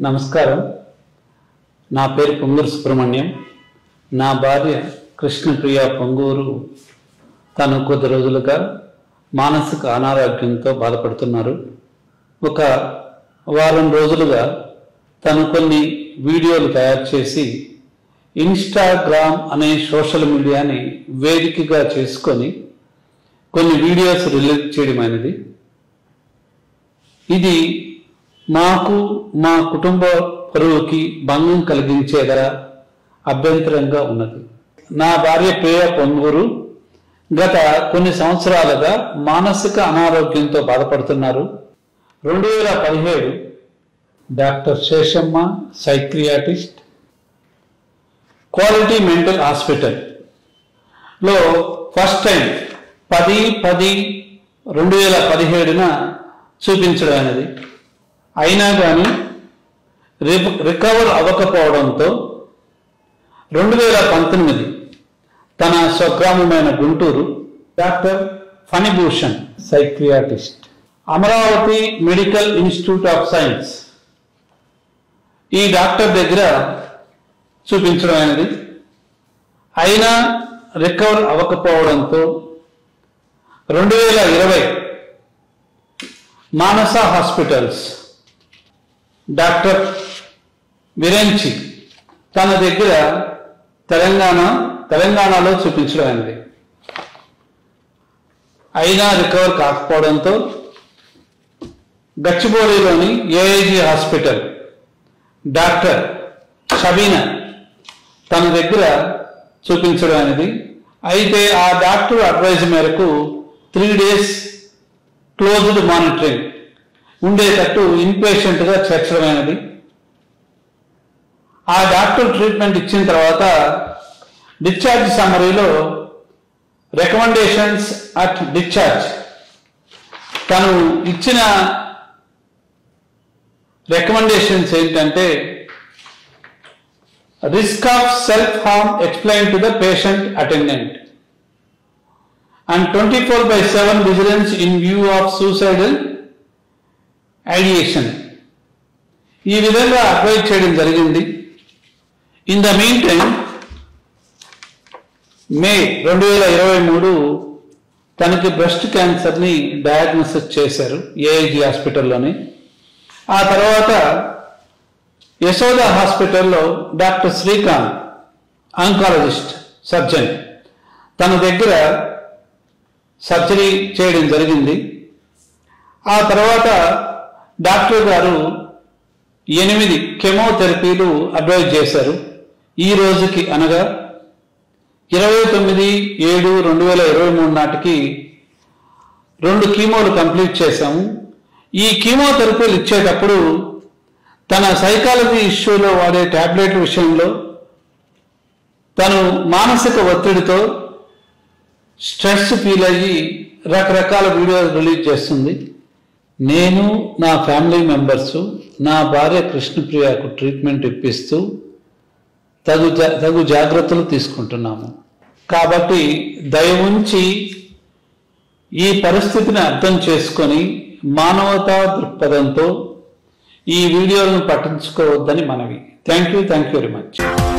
నమస్కారం నా పేరు పొంగూరు సుబ్రహ్మణ్యం నా భార్య కృష్ణప్రియ పొంగూరు తను కొద్ది రోజులుగా మానసిక అనారోగ్యంతో బాధపడుతున్నారు ఒక వారం రోజులుగా తను కొన్ని వీడియోలు తయారు చేసి ఇన్స్టాగ్రామ్ అనే సోషల్ మీడియాని వేదికగా చేసుకొని కొన్ని వీడియోస్ రిలీజ్ చేయడం అనేది ఇది మాకు మా కుటుంబ పరువుకి భంగం కలిగించేదా అభ్యంతరంగా ఉన్నది నా భార్య ప్రియ పొంగూరు గత కొన్ని సంవత్సరాలుగా మానసిక అనారోగ్యంతో బాధపడుతున్నారు రెండు వేల పదిహేడు doctor Seshamma psychiatrist quality mental hospital లో ఫస్ట్ టైం పది పది రెండు వేల పదిహేడున చూపించడం అనేది అయినా కానీ రి- రికవర్ అవ్వకపోవడంతో రెండు వేల పంతొమ్మిది తన స్వగ్రామమైన Guntur doctor Phanibhushan psychiatrist Amaravati medical institute of science ఈ డాక్టర్ దగ్గర చూపించడం అనేది అయినా రికవర్ అవ్వకపోవడంతో రెండు వేల ఇరవై మానస హాస్పిటల్స్ డాక్టర్ విరంచి తన దగ్గర తెలంగాణ తెలంగాణలో చూపించడం అయింది అయినా రికవర్ కాకపోవడంతో గచ్చిబౌలిలోని ఏఐజీ హాస్పిటల్ డాక్టర్ షబీనా తన దగ్గర చూపించడం అనేది అయితే ఆ డాక్టర్ అడ్వైజ్ మేరకు త్రీ డేస్ క్లోజ్డ్ మానిటరింగ్ ఉండేటట్టు ఇన్పేషెంట్గా చేర్చడం అనేది ఆ డాక్టర్ ట్రీట్మెంట్ ఇచ్చిన తర్వాత డిశ్చార్జ్ సమ్మరీలో రికమెండేషన్స్ అట్ డిశ్చార్జ్ తను ఇచ్చిన రికమెండేషన్స్ ఏంటంటే risk of self-harm explained to the patient attendant and 24 by 7 vigilance in view of suicidal ideation ఈ విధంగా అడ్వైజ్ చేయడం జరిగింది in the meantime May రెండు వేల ఇరవై మూడు తనకి బ్రెస్ట్ క్యాన్సర్ని డయాగ్నోసిస్ చేశారు ఏఐజీ హాస్పిటల్లోని ఆ తర్వాత యశోద హాస్పిటల్లో డాక్టర్ శ్రీకాంత్ ఆంకాలజిస్ట్ సర్జన్ తన దగ్గర సర్జరీ చేయడం జరిగింది ఆ తర్వాత డాక్టర్ గారు ఎనిమిది కెమోథెరపీలు అడ్వైజ్ చేశారు ఈ రోజుకి అనగా ఇరవై తొమ్మిది ఏడు రెండు వేల ఇరవై మూడు నాటికి రెండు కీమోలు కంప్లీట్ చేశాము ఈ కీమోథెరపీలు ఇచ్చేటప్పుడు తన సైకాలజీ ఇష్యూలో వాడే టాబ్లెట్ విషయంలో తను మానసిక ఒత్తిడితో స్ట్రెస్ ఫీల్ అయ్యి రకరకాల వీడియోలు రిలీజ్ చేస్తుంది నేను నా ఫ్యామిలీ మెంబర్స్ నా భార్య కృష్ణప్రియకు ట్రీట్మెంట్ ఇప్పిస్తూ తగు జా- తగు జాగ్రత్తలు తీసుకుంటున్నాము కాబట్టి దయ ఉంచి ఈ పరిస్థితిని అర్థం చేసుకొని మానవతా దృక్పథంతో ఈ వీడియోలను పట్టించుకోవద్దని మనవి thank you thank you very much